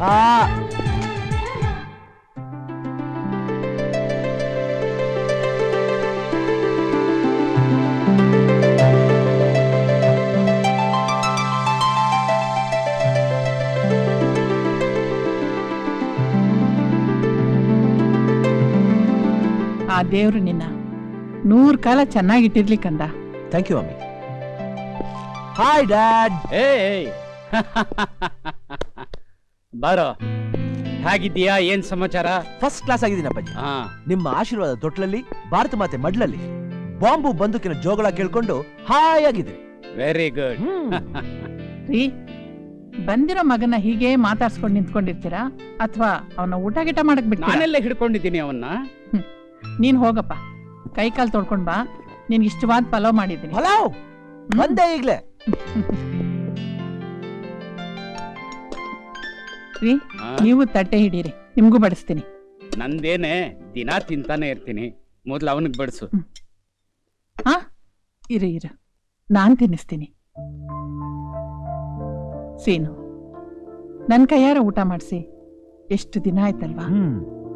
ಆ ಆ ದೇವ್ರು ನಿನ್ನ ನೂರ್ ಕಾಲ ಚೆನ್ನಾಗಿಟ್ಟಿರ್ಲಿ ಕಂದ thank you mummy hi dad ಏಯ್ ಬಾರೋ ಹೇಗಿದ್ದೀಯಾ ಏನ್ ಸಮಾಚಾರ ಫಸ್ಟ್ ಕ್ಲಾಸ್ ಆಗಿದ್ದೀನಿ ಅಪ್ಪಾಜಿ ಹಾ ನಿಮ್ಮ ಆಶೀರ್ವಾದ ತೊಟ್ಲಲ್ಲಿ ಭಾರತ ಮಾತೆ ಮಡ್ಲಲ್ಲಿ ಬಾಂಬು ಬಂದೂಕಿನ ಜೋಗಳ ಕೇಳ್ಕೊಂಡು ಹಾಯಾಗಿದೆ ವೆರಿ ಗುಡ್ ರೀ ಬಂದಿರೋ ಮಗನ ಹೀಗೆ ಮಾತಾಡ್ಸ್ಕೊಂಡು ನಿಂತ್ಕೊಂಡಿರ್ತೀರಾ ಅಥವಾ ಅವನ ಊಟ ಗಿಟ ಮಾಡಕ್ ಬಿಟ್ಟು ನಾನೆಲ್ಲ ಹಿಡ್ಕೊಂಡಿದ್ದೀನಿ ಅವನ್ನ ನೀನ್ ಹೋಗಪ್ಪ ಕೈ ಕಾಲ್ ತೊಳ್ಕೊಂಡ್ ಬಾ ನಿನ್ಗೆ ಇಷ್ಟವಾದ ಪಲಾವ್ ಮಾಡಿದ್ದೀನಿ ಪಲಾವ್ ಬಂದೆ ಈಗ್ಲೇ ರೀ ಆ, ನೀವು ತಟ್ಟೆ ಹಿಡೀರಿ ನಿಮ್ಗೂ ಬಡಿಸ್ತೀನಿ ನಂದೇನೆ ದಿನ ತಿಂತಾನೆ ಇರ್ತೀನಿ ಮೊದ್ಲು ಅವನಿಗೆ ಬಡಿಸು ಹಾ ಇರು ಇರು ನಾನ್ ತಿನ್ನಿಸ್ತೀನಿ ಸೀನು ನನ್ ಕೈಯಾರ ಊಟ ಮಾಡಿಸಿ ಎಷ್ಟು ದಿನ ಆಯ್ತಲ್ವಾ ಹ್ಮ್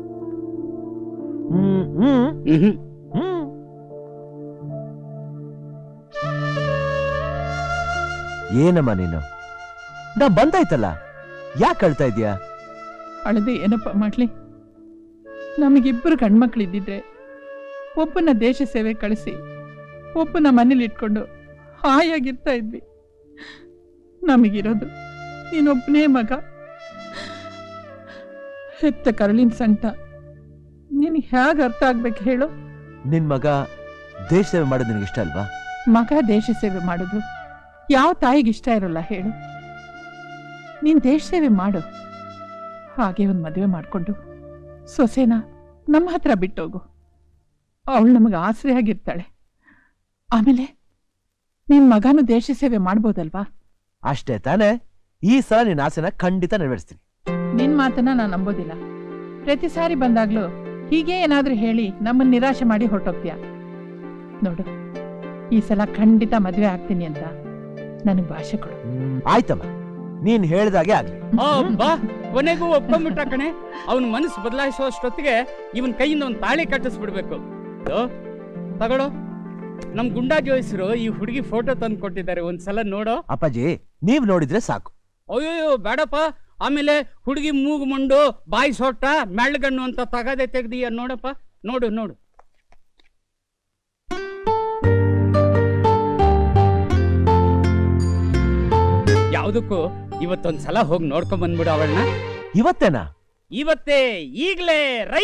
ಹ್ಮ್ ಹ್ಮ್ ಹ್ಮ್ ಹ್ಮ್ ಏನಮ್ಮ ನೀನು ನಾ ಬಂದಾಯ್ತಲ್ಲ ಯಾಕೆ ಅಳ್ತಾ ಇದೀಯಾ ಅಳದೆ ಏನಪ್ಪ ಮಾಡ್ಲಿ ನಮಗಿಬ್ಬರು ಗಂಡ್ಮಕ್ಳಿದ್ದಿದ್ರೆ ಒಬ್ಬನ ದೇಶ ಸೇವೆ ಕಳಿಸಿ ಒಬ್ಬನ ಮನೇಲಿ ಇಟ್ಕೊಂಡು ಹಾಯಾಗಿರ್ತಾ ಇದ್ವಿ ನಮಗಿರೋದು ನೀನೊಬ್ಬನೇ ಮಗ ಹೆತ್ತ ಕರಳಿನ ಸಂಕಟ ನಿನಗೆ ಹೇಗೆ ಅರ್ಥ ಆಗ್ಬೇಕು ಹೇಳು ನಿನ್ ಮಗ ದೇಶ ಸೇವೆ ಮಾಡೋದು ನಿನಗೆ ಇಷ್ಟ ಅಲ್ವಾ ಮಗ ದೇಶ ಸೇವೆ ಮಾಡೋದು ಯಾವ ತಾಯಿಗೆ ಇಷ್ಟ ಇರೋಲ್ಲ ಹೇಳು ನೀನ್ ದೇಶ ಸೇವೆ ಮಾಡು ಹಾಗೆ ಒಂದು ಮದುವೆ ಮಾಡಿಕೊಂಡು ಸೊಸೆನ ನಮ್ಮ ಹತ್ರ ಬಿಟ್ಟೋಗು ಅವಳು ನಮಗೆ ಆಸರೆ ಆಗಿರ್ತಾಳೆ ಆಮೇಲೆ ನಿನ್ ಮಗನು ದೇಶ ಸೇವೆ ಮಾಡ್ಬೋದಲ್ವಾ ಅಷ್ಟೇ ತಾನೇ ಈ ಸಲ ನಿನ್ನ ಆಸೆನ ಖಂಡಿತ ನೆರವೇರಿಸ್ತೀನಿ ನಿನ್ ಮಾತನ್ನ ನಾನು ನಂಬೋದಿಲ್ಲ ಪ್ರತಿ ಸಾರಿ ಬಂದಾಗ್ಲೂ ಹೀಗೆ ಏನಾದ್ರೂ ಹೇಳಿ ನಮ್ಮನ್ನ ನಿರಾಶೆ ಮಾಡಿ ಹೊರಟೋಗ್ತೀಯ ನೋಡು ಈ ಸಲ ಖಂಡಿತ ಮದುವೆ ಆಗ್ತೀನಿ ಅಂತ ನನಗೆ ಭಾಷೆ ಕೊಡು ಆಯ್ತಮ್ಮ ನೀನ್ ಹೇಳ್ದಾಗೆ ಆಗ್ಲಿ ಬಾ ಕೊನೆಗೂ ಒಪ್ಕೊಂಡ್ಬಿಟ್ಟ ಕಣೆ ಅವನ ಮನಸ್ಸು ಬದಲಾಯಿಸೋಷ್ಟೊತ್ತಿಗೆ ಇವನ್ ಕೈಯಿಂದ ಒಂದು ತಾಳಿ ಕಟ್ಟಿಸ್ಬಿಡ್ಬೇಕು ಇದು, ತಗೊಳ್ಳೋ ನಮ್ ಗುಂಡಾ ಜೋಯಿಸರು ಈ ಹುಡುಗಿ ಫೋಟೋ ತಂದು ಕೊಟ್ಟಿದ್ದಾರೆ ಒಂದ್ಸಲ ನೋಡೋ ಅಪ್ಪಾಜಿ ನೀವ್ ನೋಡಿದ್ರೆ ಸಾಕು ಅಯ್ಯೋ ಬೇಡಪ್ಪ ಆಮೇಲೆ ಹುಡುಗಿ ಮೂಗು ಮುಂಡು ಬಾಯಿ ಸೊಟ್ಟ ಮೆಳ್ಳಗಣ್ಣು ಅಂತ ತಗದೆ ತೆಗ್ದೀಯ ನೋಡಪ್ಪ ನೋಡು ನೋಡು ಯಾವ್ದಕ್ಕೂ ಇವತ್ತೊಂದ್ಸಲ ಹೋಗಿ ನೋಡ್ಕೊಂಡ್ ಬಂದ್ಬಿಡು ಅವಳನ್ನ ಇವತ್ತೇನಾ ಇವತ್ತೇ ಈಗ್ಲೇ ರೈ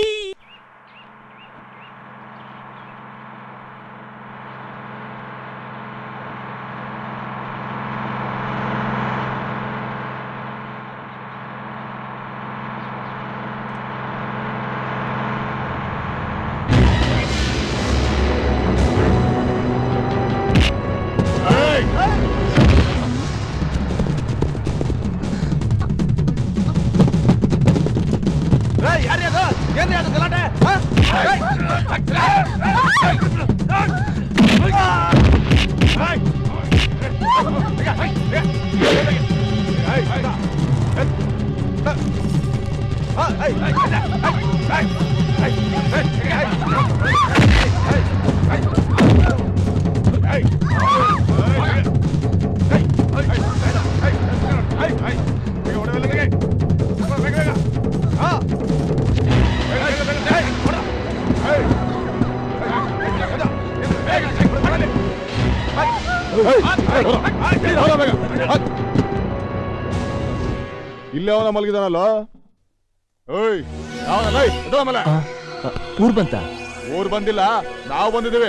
ಇಲ್ಲೇ ಅವನ ಮಲಗಿದಾನಲ್ಲ ಏಯ್ ಯಾವನಲ್ಲ ಏಯ್, ಎದ್ದೇಳು ಆಮೇಲೆ. ಊರ್ ಬಂತ ಊರ್ ಬಂದಿಲ್ಲ ನಾವು ಬಂದಿದ್ದೀವಿ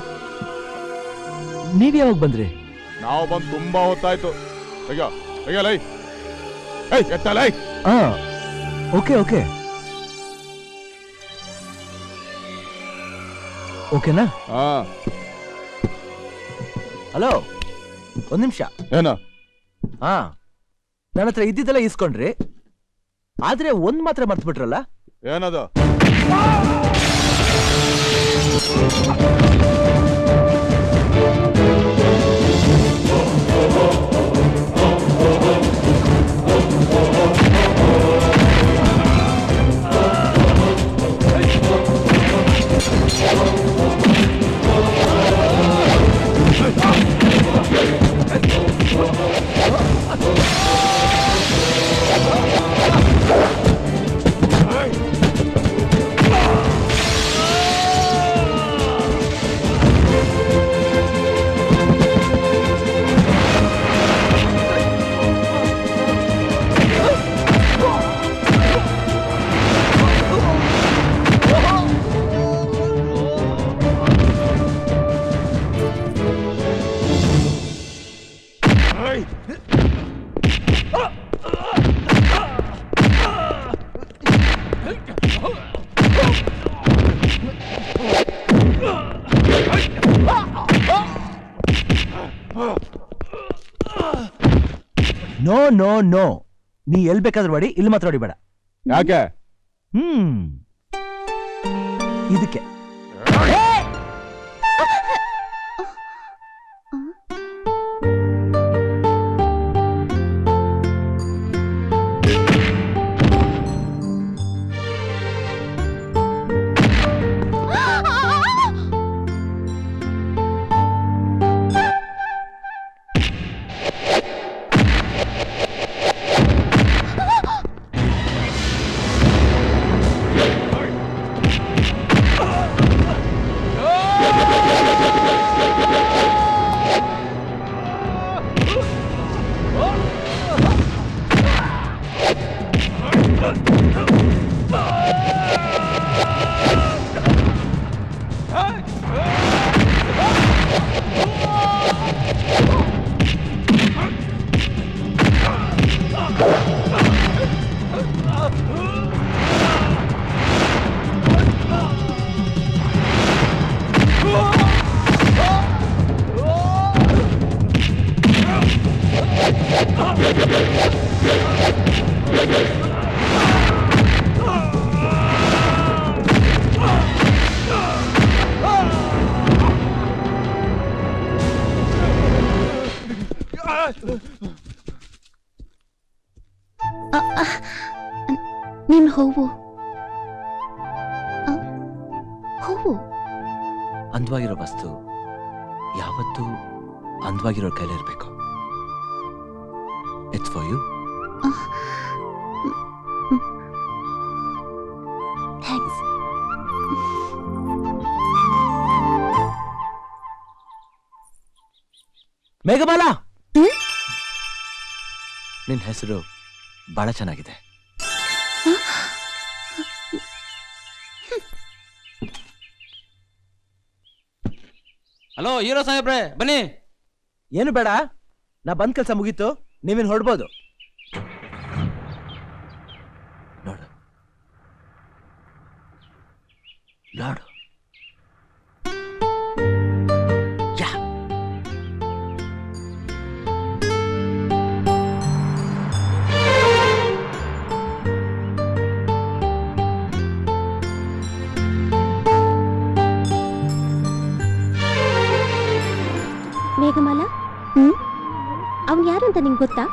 ನೀವ್ ಯಾವಾಗ ಬಂದ್ರಿ ನಾವು ಬಂದು ತುಂಬಾ ಹೊತ್ತಾಯ್ತು ಅಯ್ಯೋ ಅಯ್ಯೋ ಲೈ ಏಯ್ ಎತ್ತಲೈ ಆ ಓಕೆ ಓಕೆ ಓಕೆನಾ ಹಾ ಹಲೋ ಒಂದ್ ನಿಮಿಷ ಏನ ಹಾ ನನ್ನ ಹತ್ರ ಇದ್ದಿದ್ದೆಲ್ಲ ಇಸ್ಕೊಂಡ್ರಿ ಆದ್ರೆ ಒಂದ್ ಮಾತ್ರ ಮರ್ತು ಬಿಟ್ರಲ್ಲ ಏನದು ಆ ನೋ ನೋ ನೋ ನೀ ಎಲ್ ಬೇಕಾದ್ರೂ ಹೊಡಿ ಇಲ್ಲಿ ಮಾತ್ರ ಹೊಡಿಬೇಡ ಯಾಕೆ ಹ್ಮ್ ಇದಕ್ಕೆ ನಿನ್ ಹೂವು ಅ, ಹೂವು ಅಂದವಾಗಿರೋ ವಸ್ತು ಯಾವತ್ತೂ ಅಂದವಾಗಿರೋ ಕೈಲಿರ್ಬೇಕು it's for you thanks Meghamala ಹ್ಮ್? ನಿನ್ ಹೆಸರು ಬಹಳ ಚೆನ್ನಾಗಿದೆ ಹಲೋ ಹೀರೋ ಸಾಹೇಬ್ರೆ ಬನ್ನಿ ಏನು ಬೇಡ ನಾ ಬಂದ್ ಕೆಲಸ ಮುಗೀತು ನೀವಿನ್ ಹೊಡ್ಬೋದು ನೋಡು ನೋಡು ಯಾ ಮೇಘಮಾಲ ಹ್ಮ್ ಅವ್ನು ಯಾರು ಅಂತ ನಿಂಗೆ ಗೊತ್ತಾ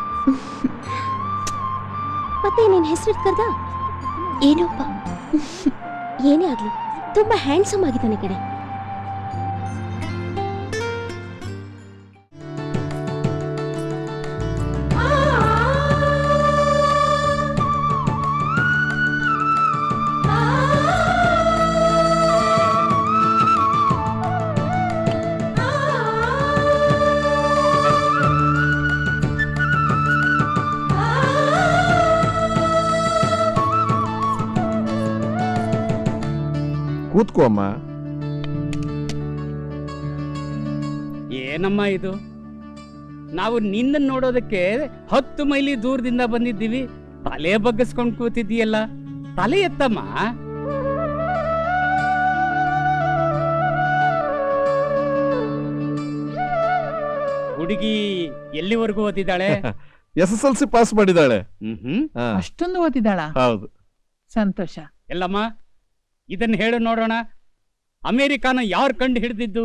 ಮತ್ತೆ ನಿನ್ ಹೆಸರು ಕರ್ದ ಏನೋಪ್ಪ ಏನೇ ಆಗ್ಲಿ ತುಂಬಾ ಹ್ಯಾಂಡ್ಸಮ್ ಆಗಿದ್ದಾನೆ ಕಡೆ ಕೂತ್ಕೋ ಅಮ್ಮ ಏನಮ್ಮ ಇದು ನಾವು ನಿನ್ನ ನೋಡೋದಕ್ಕೆ ಹತ್ತು ಮೈಲಿ ದೂರದಿಂದ ಬಂದಿದ್ದೀವಿ ತಲೆ ಬಗ್ಗಿಸ್ಕೊಂಡು ಕೂತಿದ್ದೀಯಲ್ಲ ತಲೆ ಎತ್ತಮ್ಮ ಹುಡುಗಿ ಎಲ್ಲಿವರೆಗೂ ಓದಿದ್ದಾಳೆ S S L C pass ಮಾಡಿದಾಳೆ ಹ್ಮ್ ಹಾ, ಅಷ್ಟೊಂದು ಓದಿದಾಳ ಹೌದು ಸಂತೋಷ ಎಲ್ಲಮ್ಮ ಇದನ್ನ ಹೇಳು ನೋಡೋಣ ಅಮೇರಿಕಾನ ಯಾರು ಕಂಡು ಹಿಡಿದಿದ್ದು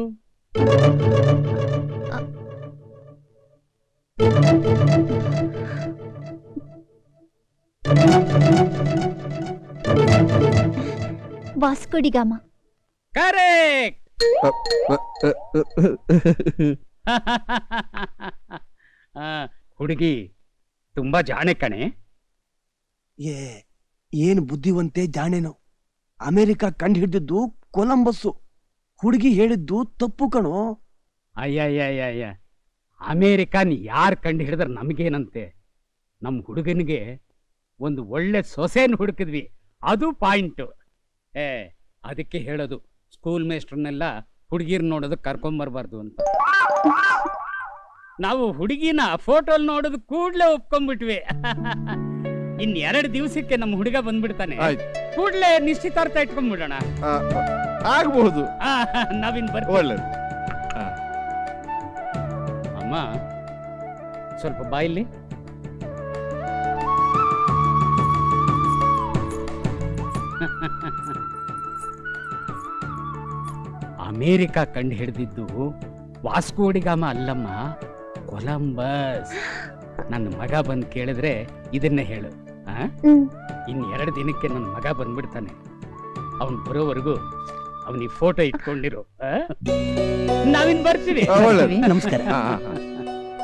ವಾಸ್ಕೋಡಿಗಾಮ ಕರೆಕ್ಟ್ ಆ, ಹುಡುಗಿ ತುಂಬಾ ಜಾಣೆ ಕಣೆ ಏ ಏನು ಬುದ್ಧಿವಂತೆ ಜಾಣೆನೋ ಅಮೆರಿಕ ಕಂಡು ಹಿಡಿದಿದ್ದು ಕೊಲಂಬಸ್ಸು ಹುಡುಗಿ ಹೇಳಿದ್ದು ತಪ್ಪು ಕಣೋ ಅಯ್ಯಯ್ಯಯ್ಯಯ್ಯ ಅಮೇರಿಕಾನ್ ಯಾರು ಕಂಡು ಹಿಡಿದ್ರೆ ನಮಗೇನಂತೆ ನಮ್ಮ ಹುಡುಗನಿಗೆ ಒಂದು ಒಳ್ಳೆ ಸೊಸೆನ ಹುಡುಕಿದ್ವಿ ಅದು ಪಾಯಿಂಟು ಏ ಅದಕ್ಕೆ ಹೇಳೋದು ಸ್ಕೂಲ್ ಮೇಸ್ಟ್ರನ್ನೆಲ್ಲ ಹುಡುಗಿರ್ ನೋಡೋದಕ್ಕೆ ಕರ್ಕೊಂಬರ್ಬಾರ್ದು ಅಂತ ನಾವು ಹುಡುಗಿನ ಫೋಟೋಲ್ ನೋಡೋದು ಕೂಡ್ಲೇ ಒಪ್ಕೊಂಡ್ಬಿಟ್ವಿ ಇನ್ ಎರಡು ದಿವಸಕ್ಕೆ ನಮ್ಮ ಹುಡುಗ ಬಂದ್ಬಿಡ್ತಾನೆ ಆಯ್ತು. ಕೂಡ್ಲೇ ನಿಶ್ಚಿತಾರ್ಥ ಇಟ್ಕೊಂಡ್ಬಿಡೋಣ ಆ, ಆಗ್ಬಹುದು ಆ, ನಾವಿನ್ ಬರ್ತೀವಿ ಒಳ್ಳೇದು ಅಮ್ಮ ಸ್ವಲ್ಪ ಬಾಯಿಲಿ ಅಮೇರಿಕಾ ಕಂಡು ಹಿಡಿದಿದ್ದು ವಾಸ್ಕೋಡಿಗಾಮ ಅಲ್ಲಮ್ಮ ಕೊಲಂಬಸ್ ನನ್ನ ಮಗ ಬಂದು ಕೇಳಿದ್ರೆ ಇದನ್ನೇ ಹೇಳು ಆ? ಹ್ಮ್ ಇನ್ ಎರಡು ದಿನಕ್ಕೆ ನನ್ನ ಮಗ ಬಂದ್ಬಿಡ್ತಾನೆ ಅವನ್ ಬರೋವರೆಗೂ ಅವನಿಗೆ ಫೋಟೋ ಇಟ್ಕೊಂಡಿರು ಆ? ನಾವಿನ್ ಬರ್ತೀವಿ ಆ, ಒಳ್ಳೇದು ನಮಸ್ಕಾರ ಆ, ಆ, ಆ.